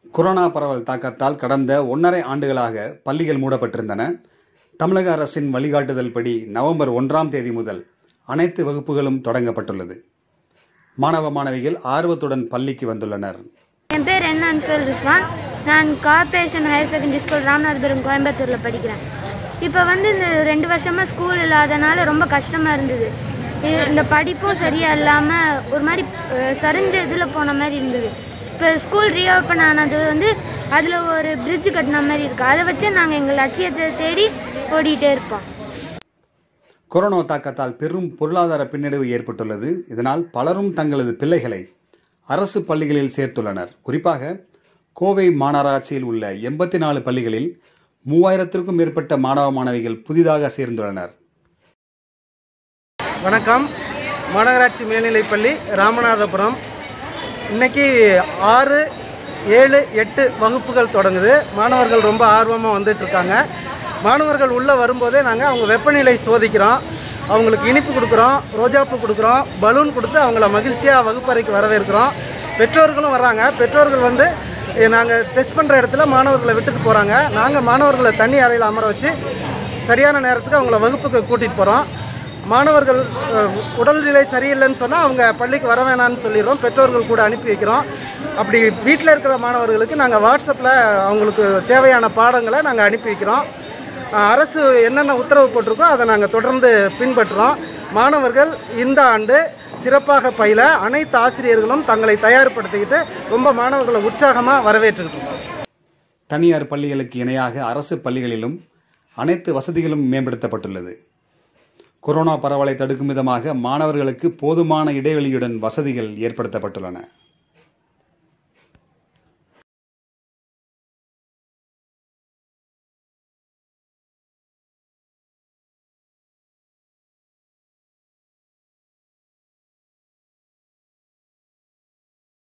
corona பரவல் தாக்கத்தால் கடந்த ஒன்றரை ஆண்டுகளாக பள்ளிகள் மூடப்பட்டிருந்தன தமிழக அரசின் வழிகாட்டுதல் படி நவம்பர் ஒன்றாம் தேதி முதல் அனைத்து வகுப்புகளும் தொடங்கப்பட்டுள்ளது மாணவ மாணவிகள் ஆர்வத்துடன் பள்ளிக்கு வந்துள்ளனர் என் பேர் என்ன அன்சல் ரிஸ்வான் நான் corporation higher secondary school Ramanathapuram கோயம்புத்தூரில் படிக்கிறேன் இப்போ வந்து இந்த ரெண்டு வருஷமாக ஸ்கூல் இல்லாதனால ரொம்ப கஷ்டமாக இருந்தது இ- இந்த படிப்பும் சரியாக இல்லாமல் ஒரு மாதிரி அஹ், சரிஞ்ச இதில் போன மாதிரி இருந்தது இப்போ ஸ்கூல் ரீஓப்பன் ஆனது வந்து அதில் ஒரு பிரிட்ஜ் கட்டின மாதிரி இருக்குது அதை வச்சு நாங்கள் எங்கள் லட்சியத்தை தேடி ஓடிட்டே இருப்போம் கொரோனா தாக்கத்தால் பெரும் பொருளாதார பின்னடைவு ஏற்பட்டுள்ளது இதனால் பலரும் தங்களது பிள்ளைகளை அரசு பள்ளிகளில் சேர்த்துள்ளனர் குறிப்பாக கோவை மாநகராட்சியில் உள்ள எண்பத்தி நாலு பள்ளிகளில் மூவாயிரத்திற்கும் மேற்பட்ட மாணவ மாணவிகள் புதிதாக சேர்ந்துள்ளனர் வணக்கம் மாநகராட்சி மேல்நிலைப்பள்ளி ராமநாதபுரம் இன்னைக்கு ஆறு ஏழு எட்டு வகுப்புகள் தொடங்குது மாணவர்கள் ரொம்ப ஆர்வமாக வந்துட்டு இருக்காங்க மாணவர்கள் உள்ளே வரும்போதே நாங்கள் அவங்க வெப்பநிலை சோதிக்கிறோம் அவங்களுக்கு இனிப்பு கொடுக்குறோம் ரோஜாப்பூ கொடுக்குறோம் பலூன் கொடுத்து அவங்கள மகிழ்ச்சியாக வகுப்பறைக்கு வரவேற்கிறோம் பெற்றோர்களும் வர்றாங்க பெற்றோர்கள் வந்து நாங்கள் டெஸ்ட் பண்ணுற இடத்துல மாணவர்களை விட்டுட்டு போகிறாங்க நாங்கள் மாணவர்களை தண்ணி அறையில் அமர வச்சு சரியான நேரத்துக்கு அவங்கள வகுப்புக்கு கூட்டிகிட்டு போகிறோம் மாணவர்கள் அஹ், உடல்நிலை சரியில்லைன்னு சொன்னால் அவங்க பள்ளிக்கு வர வேணாம்னு சொல்லிடுறோம் பெற்றோர்கள் கூட அனுப்பி வைக்கிறோம் அப்படி வீட்டில் இருக்கிற மாணவர்களுக்கு நாங்கள் வாட்ஸ்அப்பில் அவங்களுக்கு தேவையான பாடங்களை நாங்கள் அனுப்பி வைக்கிறோம் அஹ், அரசு என்னென்ன உத்தரவு போட்டிருக்கோ அதை நாங்கள் தொடர்ந்து பின்பற்றுறோம் மாணவர்கள் இந்த ஆண்டு சிறப்பாக பயில அனைத்து ஆசிரியர்களும் தங்களை தயார்படுத்திக்கிட்டு ரொம்ப மாணவர்களை உற்சாகமாக வரவேற்றிருக்கோம் தனியார் பள்ளிகளுக்கு இணையாக அரசு பள்ளிகளிலும் அனைத்து வசதிகளும் மேம்படுத்தப்பட்டுள்ளது கொரோனா பரவலை தடுக்கும் விதமாக மாணவர்களுக்கு போதுமான இடைவெளியுடன் வசதிகள் ஏற்படுத்தப்பட்டுள்ளன